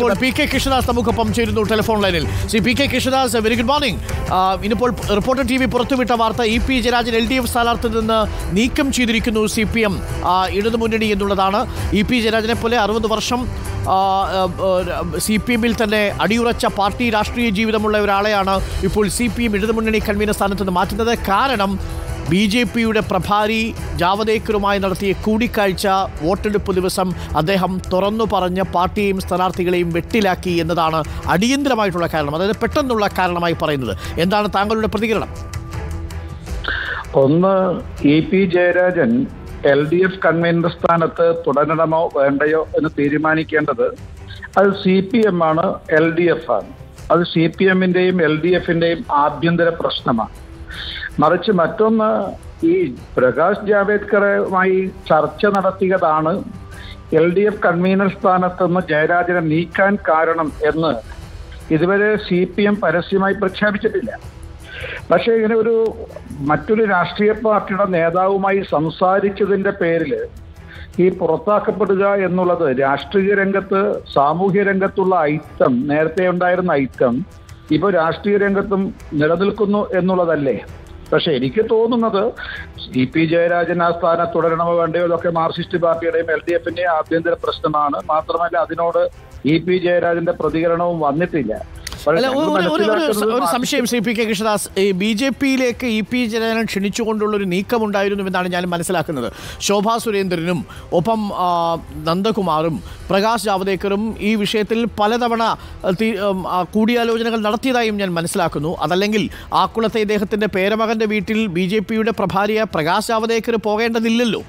ഇപ്പോൾ P K Krishnadas നമുക്കൊപ്പം ചേരുന്നു ടെലിഫോൺ ലൈനിൽ Shri P K Krishnadas very good morning ഇന്നിപ്പോൾ റിപ്പോർട്ടർ ടി വി പുറത്തുവിട്ട വാർത്ത E P Jayarajan L D F സ്ഥാനാർത്ഥിയിൽ നിന്ന് നീക്കം ചെയ്തിരിക്കുന്നു സി പി എം ഇടതുമുന്നണി എന്നുള്ളതാണ് ഇ പി ജയരാജനെ പോലെ അറുപത് വർഷം സി പി എമ്മിൽ തന്നെ അടിയുറച്ച പാർട്ടി രാഷ്ട്രീയ ജീവിതമുള്ള ഒരാളെയാണ് ഇപ്പോൾ സി പി എം ഇടതുമുന്നണി കൺവീനർ സ്ഥാനത്ത് നിന്ന് മാറ്റുന്നത് കാരണം ബി ജെ പിയുടെ പ്രഭാരി ജാവദേക്കറുമായി നടത്തിയ കൂടിക്കാഴ്ച വോട്ടെടുപ്പ് ദിവസം അദ്ദേഹം തുറന്നു പറഞ്ഞ് പാർട്ടിയെയും സ്ഥാനാർത്ഥികളെയും വെട്ടിലാക്കി എന്നതാണ് അടിയന്തരമായിട്ടുള്ള കാരണം അതായത് പെട്ടെന്നുള്ള കാരണമായി പറയുന്നത് എന്താണ് താങ്കളുടെ പ്രതികരണം ഒന്ന് E P Jayarajan L D F കൺവീനർ സ്ഥാനത്ത് തുടരണമോ വേണ്ടയോ എന്ന് തീരുമാനിക്കേണ്ടത് അത് സി പി എം ആണ് എൽ ഡി എഫ് ആണ് അത് സി പി എമ്മിന്റെയും എൽ ഡി എഫിന്റെയും ആഭ്യന്തര പ്രശ്നമാണ് മറിച്ച് മറ്റൊന്ന് ഈ പ്രകാശ് ജാവേദ്കറുമായി ചർച്ച നടത്തിയതാണ് എൽ ഡി എഫ് കൺവീനർ സ്ഥാനത്ത് നിന്ന് ജയരാജനെ നീക്കാൻ കാരണം എന്ന് ഇതുവരെ സി പി എം പരസ്യമായി പ്രഖ്യാപിച്ചിട്ടില്ല പക്ഷേ ഇങ്ങനെ ഒരു മറ്റൊരു രാഷ്ട്രീയ പാർട്ടിയുടെ നേതാവുമായി സംസാരിച്ചതിന്റെ പേരിൽ ഈ പുറത്താക്കപ്പെടുക എന്നുള്ളത് രാഷ്ട്രീയ രംഗത്ത് സാമൂഹ്യ രംഗത്തുള്ള ഐക്യം നേരത്തെ ഉണ്ടായിരുന്ന ഐക്യം ഇപ്പൊ രാഷ്ട്രീയ രംഗത്തും നിലനിൽക്കുന്നു എന്നുള്ളതല്ലേ പക്ഷെ എനിക്ക് തോന്നുന്നത് ഇ പി ജയരാജൻ ആ സ്ഥാനം തുടരണമോ വേണ്ടയോ ഇതൊക്കെ മാർക്സിസ്റ്റ് പാർട്ടിയുടെയും എൽ ഡി എഫിന്റെയും ആഭ്യന്തര പ്രശ്നമാണ് മാത്രമല്ല അതിനോട് ഇ പി ജയരാജന്റെ പ്രതികരണവും വന്നിട്ടില്ല പക്ഷേ അല്ല ഞങ്ങൾ ഒരു- ഒരു- ഒരു- ഒരു മനസ്സിലാക്കുന്നത് ഒരു സംശയം ശ്രീ പി കെ കൃഷ്ണദാസ് ഈ ബി ജെ പിയിലേക്ക് ഇ പി ജയരാജൻ ക്ഷണിച്ചുകൊണ്ടുള്ള ഒരു നീക്കമുണ്ടായിരുന്നു എന്നാണ് ഞാൻ മനസ്സിലാക്കുന്നത് ശോഭാ സുരേന്ദ്രനും ഒപ്പം ആ, നന്ദകുമാറും പ്രകാശ് ജാവദേക്കറും ഈ വിഷയത്തിൽ പലതവണ ആ, തി- ഉം, ആ, കൂടിയാലോചനകൾ നടത്തിയതായും ഞാൻ മനസ്സിലാക്കുന്നു അതല്ലെങ്കിൽ ആക്കുളത്തെ ഇദ്ദേഹത്തിന്റെ പേരമകന്റെ വീട്ടിൽ ബി ജെ പിയുടെ പ്രഭാരിയ പ്രകാശ് ജാവദേക്കർ പോകേണ്ടതില്ലല്ലോ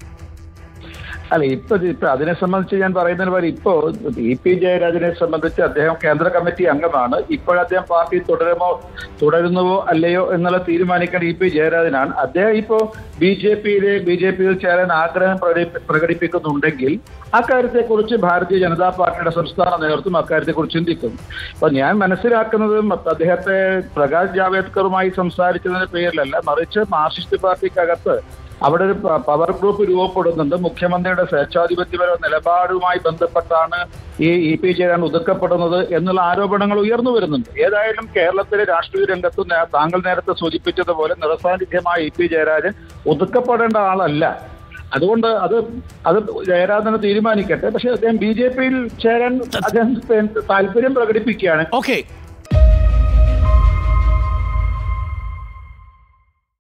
അല്ല ഇപ്പൊ ഇപ്പൊ അതിനെ സംബന്ധിച്ച് ഞാൻ പറയുന്നതിന് പകരം ഇപ്പോ ഇ പി ജയരാജനെ സംബന്ധിച്ച് അദ്ദേഹം കേന്ദ്ര കമ്മിറ്റി അംഗമാണ് ഇപ്പോഴദ്ദേഹം പാർട്ടി തുടരുമോ തുടരുന്നുവോ അല്ലയോ എന്നുള്ള തീരുമാനിക്കേണ്ട ഇ പി ജയരാജനാണ് അദ്ദേഹം ഇപ്പോ ബി ജെ പിയിലെ ബി ജെ പിയിൽ ചേരാൻ ആഗ്രഹം പ്രകടി- പ്രകടിപ്പിക്കുന്നുണ്ടെങ്കിൽ അക്കാര്യത്തെക്കുറിച്ച് ഭാരതീയ ജനതാ പാർട്ടിയുടെ സംസ്ഥാന നേതൃത്വം അക്കാര്യത്തെക്കുറിച്ച് ചിന്തിക്കും അപ്പൊ ഞാൻ മനസ്സിലാക്കുന്നത് അദ്ദേഹത്തെ പ്രകാശ് ജാവേദ്കറുമായി സംസാരിച്ചതിന്റെ പേരിലല്ല മറിച്ച് മാർക്സിസ്റ്റ് പാർട്ടിക്കകത്ത് അവിടെ ഒരു പ- പവർ ഗ്രൂപ്പ് രൂപപ്പെടുന്നുണ്ട് മുഖ്യമന്ത്രിയുടെ സ്വേച്ഛാധിപത്യപര നിലപാടുമായി ബന്ധപ്പെട്ടാണ് ഈ ഇ പി ജയരാജൻ ഒതുക്കപ്പെടുന്നത് എന്നുള്ള ആരോപണങ്ങൾ ഉയർന്നു വരുന്നുണ്ട് ഏതായാലും കേരളത്തിലെ രാഷ്ട്രീയ രംഗത്ത് നേ- താങ്കൾ നേരത്തെ സൂചിപ്പിച്ചതുപോലെ നിറസാന്നിധ്യമായ ഇ പി ജയരാജൻ ഒതുക്കപ്പെടേണ്ട ആളല്ല അതുകൊണ്ട് അത് അത് ജയരാജനെ തീരുമാനിക്കട്ടെ പക്ഷെ അദ്ദേഹം ബി ജെ പിയിൽ ചേരാൻ അദ്ദേഹം താല്പര്യം പ്രകടിപ്പിക്കുകയാണ് ഓക്കെ